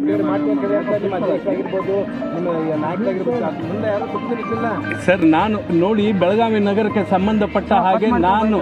ಬೇರೆ ಮಾಡ್ಕೊಂಡ್ರೆ ಅಂತ ನಿಮ್ಮ ಅಧ್ಯಕ್ಷ ಆಗಿರ್ಬೋದು ನಿಮ್ಮ ನಾಯಕರಾಗಿರ್ಬೋದು ಅದ್ರ ಮುಂದೆ ಯಾರು ತಪ್ಪಿರ್ತಿಲ್ಲ ಸರ್ ನಾನು ನೋಡಿ ಬೆಳಗಾವಿ ನಗರಕ್ಕೆ ಸಂಬಂಧಪಟ್ಟ ಹಾಗೆ ನಾನು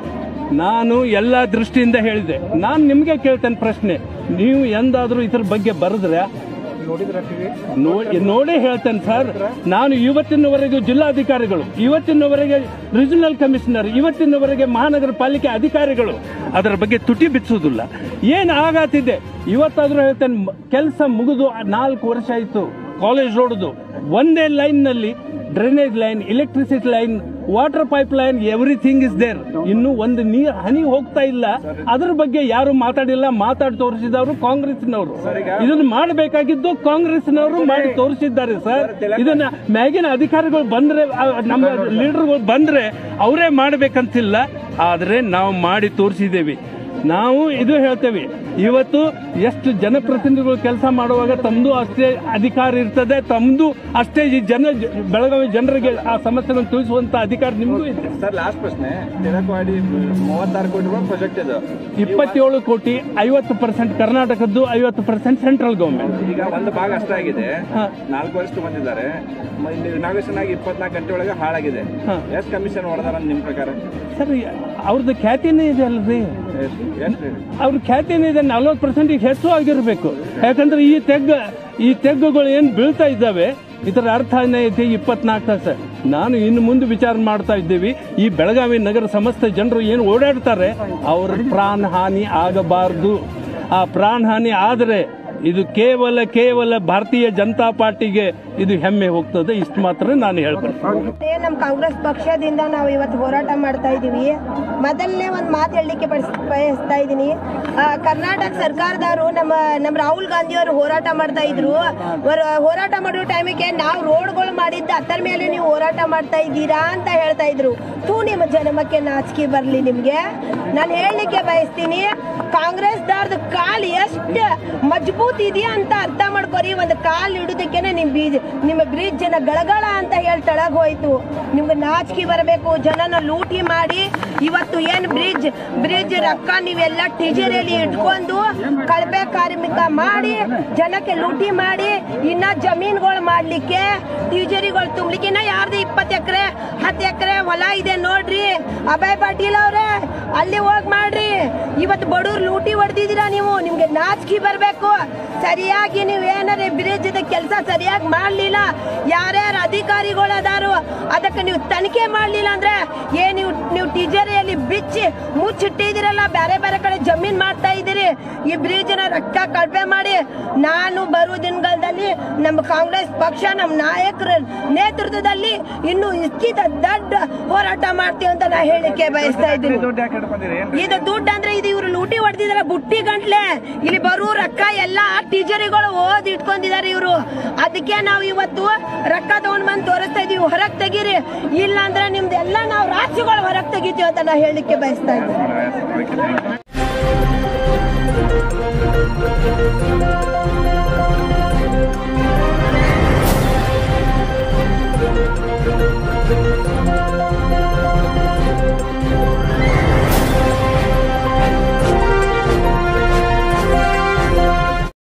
ನಾನು ಎಲ್ಲ ದೃಷ್ಟಿಯಿಂದ ಹೇಳಿದೆ ನಾನು ನಿಮಗೆ ಕೇಳ್ತೇನೆ ಪ್ರಶ್ನೆ ನೀವು ಎಂದಾದರೂ ಇದ್ರ ಬಗ್ಗೆ ಬರೆದ್ರೆ ನೋಡಿದ್ರ ಟಿವಿ ನೋಡಿ ನೋಡೇ ಹೇಳ್ತೇನೆ ಸರ್ ನಾನು ಇವತ್ತಿನವರೆಗೂ ಜಿಲ್ಲಾಧಿಕಾರಿಗಳು ಇವತ್ತಿನವರೆಗೆ ರೀಜನಲ್ ಕಮಿಷನರ್ ಇವತ್ತಿನವರೆಗೆ ಮಹಾನಗರ ಪಾಲಿಕೆ ಅಧಿಕಾರಿಗಳು ಅದರ ಬಗ್ಗೆ ತುಟಿ ಬಿಚ್ಚುವುದಿಲ್ಲ ಏನು ಆಗತ್ತಿದೆ ಇವತ್ತಾದರೂ ಹೇಳ್ತೇನೆ ಕೆಲಸ ಮುಗಿದು ನಾಲ್ಕು ವರ್ಷ ಆಯಿತು ಕಾಲೇಜ್ ರೋಡ್ದು ಒಂದೇ ಲೈನ್ನಲ್ಲಿ drainage line electricity line water pipe line everything is there ಇನ್ನು ಒಂದು ನೀರ್ ಹನಿ ಹೋಗ್ತಾ ಇಲ್ಲ ಅದ್ರ ಬಗ್ಗೆ ಯಾರು ಮಾತಾಡಿಲ್ಲ ಮಾತಾಡಿ ತೋರಿಸಿದವರು ಕಾಂಗ್ರೆಸ್ನವರು ಇದನ್ನ ಮಾಡಬೇಕಾಗಿದ್ದು ಕಾಂಗ್ರೆಸ್ನವರು ಮಾಡಿ ತೋರಿಸಿದ್ದಾರೆ ಸರ್ ಇದನ್ನ ಮ್ಯಾಗಿನ ಅಧಿಕಾರಿಗಳು ಬಂದ್ರೆ ಆ, ನಮ್ಮ ಲೀಡರ್ಗಳು ಬಂದ್ರೆ ಅವರೇ ಮಾಡ್ಬೇಕಂತಿಲ್ಲ ಆದ್ರೆ ನಾವು ಮಾಡಿ ತೋರಿಸಿದ್ದೇವೆ ನಾವು ಇದು ಹೇಳ್ತೇವೆ ಇವತ್ತು ಎಷ್ಟು ಜನಪ್ರತಿನಿಧಿಗಳು ಕೆಲಸ ಮಾಡುವಾಗ ತಮ್ಮದು ಅಷ್ಟೇ ಅಧಿಕಾರ ಇರ್ತದೆ ತಮ್ಮದು ಅಷ್ಟೇ ಈ ಜನ ಬೆಳಗಾವಿ ಜನರಿಗೆ ಆ ಸಮಸ್ಯೆಗಳನ್ನು ತಿಳಿಸುವಂತ ಅಧಿಕಾರ ನಿಮಗೂ ಇದೆ ಸರ್ ಲಾಸ್ಟ್ ಪ್ರಶ್ನೆ ತಿಳಕವಾಡಿ ಮೂವತ್ತಾರು ಕೋಟಿ ರೂಪಾಯಿ ಪ್ರಾಜೆಕ್ಟ್ ಇದು ಇಪ್ಪತ್ತೇಳು ಕೋಟಿ ಐವತ್ತು ಪರ್ಸೆಂಟ್ ಕರ್ನಾಟಕದ್ದು ಐವತ್ತು ಪರ್ಸೆಂಟ್ ಸೆಂಟ್ರಲ್ ಗೌರ್ಮೆಂಟ್ ಈಗ ಒಂದು ಭಾಗ ಅಷ್ಟಾಗಿದೆ ಹಾ. ನಾಲ್ಕು ವರ್ಷ ಬಂದಿದ್ದಾರೆ ಇನಾಗ್ರೇಷನ್ ಆಗಿ ಇಪ್ಪತ್ನಾಲ್ಕು ಗಂಟೆ ಒಳಗೆ ಹಾಳಾಗಿದೆ ಹಾ. ಎಷ್ಟು ಕಮಿಷನ್ ಹೊಡೆದಾರ ನಿಮ್ಮ ಪ್ರಕಾರ ಸರ್ ಅವ್ರದ್ದು ಖ್ಯಾತಿನೇ ಇದೆ ಅಲ್ರಿ ಎಷ್ಟು ಎಷ್ಟು ಅವ್ರ ಖ್ಯಾತಿನೇ ಇದೆ ನಲ್ವತ್ತು ಪರ್ಸೆಂಟಿಗೆ ಹೆಚ್ಚು ಆಗಿರಬೇಕು ಯಾಕಂದ್ರೆ ಈ ತೆಗ್ಗ ಈ ತೆಗ್ಗುಗಳು ಏನು ಬೀಳ್ತಾ ಇದ್ದಾವೆ ಇದರ ಅರ್ಥ ಏನೈತಿ ಇಪ್ಪತ್ನಾಲ್ಕು ತಾಸು ನಾನು ಇನ್ನು ಮುಂದೆ ವಿಚಾರ ಮಾಡ್ತಾ ಇದ್ದೀವಿ ಈ ಬೆಳಗಾವಿ ನಗರ ಸಮಸ್ತ ಜನರು ಏನು ಓಡಾಡ್ತಾರೆ ಅವ್ರ ಪ್ರಾಣ ಹಾನಿ ಆಗಬಾರ್ದು ಆ ಪ್ರಾಣ ಹಾನಿ ಆದರೆ ಇದು ಕೇವಲ ಕೇವಲ ಭಾರತೀಯ ಜನತಾ ಪಾರ್ಟಿಗೆ ಇದು ಹೆಮ್ಮೆ ಹೋಗ್ತದೆ ಇಷ್ಟು ಮಾತ್ರ ನಾನು ಹೇಳ್ಬೇಕು ಮತ್ತೆ ನಮ್ಮ ಕಾಂಗ್ರೆಸ್ ಪಕ್ಷದಿಂದ ನಾವು ಇವತ್ತು ಹೋರಾಟ ಮಾಡ್ತಾ ಇದ್ದೀವಿ ಮೊದಲನೇ ಒಂದು ಮಾತು ಹೇಳಲಿಕ್ಕೆ ಬಯಸ್ತಾ ಇದ್ದೀನಿ ಆ, ಕರ್ನಾಟಕ ಸರ್ಕಾರದವರು ನಮ್ಮ ನಮ್ಮ ರಾಹುಲ್ ಗಾಂಧಿ ಅವರು ಹೋರಾಟ ಮಾಡ್ತಾ ಇದ್ರು ಅವ್ರು ಹೋರಾಟ ಮಾಡೋ ಟೈಮಿಗೆ ನಾವು ರೋಡ್ಗಳು ಮಾಡಿದ್ದ ಅದರ ಮೇಲೆ ನೀವು ಹೋರಾಟ ಮಾಡ್ತಾ ಇದ್ದೀರಾ ಅಂತ ಹೇಳ್ತಾ ಇದ್ರು ತೂ ನಿಮ್ಮ ಜನ್ಮಕ್ಕೆ ನಾಚಿಕೆ ಬರಲಿ ನಿಮಗೆ ನಾನು ಹೇಳಲಿಕ್ಕೆ ಬಯಸ್ತೀನಿ ಕಾಂಗ್ರೆಸ್ದವ್ರದ್ದು ಕಾಲು ಎಷ್ಟು ಮಜಬೂತ್ ಇದೆಯಾ ಅಂತ ಅರ್ಥ ಮಾಡ್ಕೊರಿ ಒಂದು ಕಾಲು ಇಡೋದಕ್ಕೇನೆ ನಿಮ್ ಬೀಜ ನಿಮ್ಮ ಬ್ರಿಡ್ಜ್ ನ ಗಳಗಳ ಅಂತ ಹೇಳಿ ತಳಗ್ ಹೋಯ್ತು ನಿಮ್ಗೆ ನಾಚಿಕೆ ಬರಬೇಕು ಜನನ ಲೂಟಿ ಮಾಡಿ ಇವತ್ತು ಏನ್ ಬ್ರಿಡ್ಜ್ ಬ್ರಿಡ್ಜ್ ರೊಕ್ಕ ನೀವೆಲ್ಲ ಟಿಜರಿಯಲ್ಲಿ ಇಟ್ಕೊಂಡು ಕಳಪೆ ಕಾರ್ಮಿಕ ಮಾಡಿ ಜನಕ್ಕೆ ಲೂಟಿ ಮಾಡಿ ಇನ್ನ ಜಮೀನುಗಳು ಮಾಡ್ಲಿಕ್ಕೆ ಟಿಜರಿಗಳು ತುಂಬ್ಲಿಕ್ಕೆ ಇನ್ನ ಯಾರ್ದು ಇಪ್ಪತ್ತು ಎಕರೆ ಹತ್ತು ಎಕರೆ ಹೊಲ ಇದೆ ನೋಡ್ರಿ ಅಭಯ್ ಪಾಟೀಲ್ ಅವ್ರೆ ಅಲ್ಲಿ ಹೋಗಿ ಮಾಡ್ರಿ ಇವತ್ತು ಬಡವ್ರು ಲೂಟಿ ಹೊಡೆದಿದ್ದೀರಾ ನೀವು ನಿಮ್ಗೆ ನಾಚಿಕೆ ಬರಬೇಕು ಸರಿಯಾಗಿ ನೀವು ಏನಾರ ಬ್ರಿಡ್ಜ್ ಕೆಲಸ ಸರಿಯಾಗಿ ಮಾಡ್ಲಿಲ್ಲ ಯಾರ್ಯಾರು ಅಧಿಕಾರಿಗಳು ಅದಾರು ಅದಕ್ಕೆ ನೀವು ತನಿಖೆ ಮಾಡ್ಲಿಲ್ಲ ಅಂದ್ರೆ ಏ ನೀವು ನೀವು ಟಿಜರಿಯಲ್ಲಿ ಬಿಚ್ಚಿ ಮುಚ್ಚಿಟ್ಟಿದ್ದೀರಲ್ಲ ಬೇರೆ ಬೇರೆ ಕಡೆ ಜಮೀನ್ ಮಾಡ್ತಾ ಇದ್ದೀರಿ ಈ ಬ್ರಿಡ್ಜ್ ನ ರೊಕ್ಕ ಕಡಿಮೆ ಮಾಡಿ ನಾನು ಬರುವ ದಿನಗಳಲ್ಲಿ ನಮ್ಮ ಕಾಂಗ್ರೆಸ್ ಪಕ್ಷ ನಮ್ಮ ನಾಯಕರ ನೇತೃತ್ವದಲ್ಲಿ ಇನ್ನು ಇಕ್ಕಿದ ದೊಡ್ಡ ಹೋರಾಟ ಮಾಡ್ತೀವಿ ಅಂತ ನಾ ಹೇಳಿಕೆ ಬಯಸ್ತಾ ಇದ್ದೀನಿ ದುಡ್ಡು ಯಾಕೆ ಹಿಡ್ಕೊಂಡಿರಿ ಏನ್ ಇದು ದುಡ್ಡು ಅಂದ್ರೆ ಇದು ಇವ್ರು ಲೂಟಿ ಹೊಡೆದಿದಾರೆ ಬುಟ್ಟಿ ಗಂಟ್ಲೆ ಇಲ್ಲಿ ಬರೋ ರೊಕ್ಕ ಎಲ್ಲ ಟೀಚರಿಗಳು ಓದ್ ಇಟ್ಕೊಂಡಿದ್ದಾರೆ ಇವರು ಅದಕ್ಕೆ ನಾವು ಇವತ್ತು ರೊಕ್ಕ ತಗೊಂಡ್ ಬಂದು ತೋರಿಸ್ತಾ ಇದೀವಿ ಹೊರಗ್ ತೆಗೀರಿ ಇಲ್ಲ ಅಂದ್ರೆ ನಿಮ್ದೆಲ್ಲ ನಾವು ರಾಜ್ಯಗಳು ಹೊರಗ್ ತೆಗಿತೀವಿ ಅಂತ ನಾ ಹೇಳಲಿಕ್ಕೆ ಬಯಸ್ತಾ ಇದ್ದೀನಿ ಮಾಡ್ರಿ?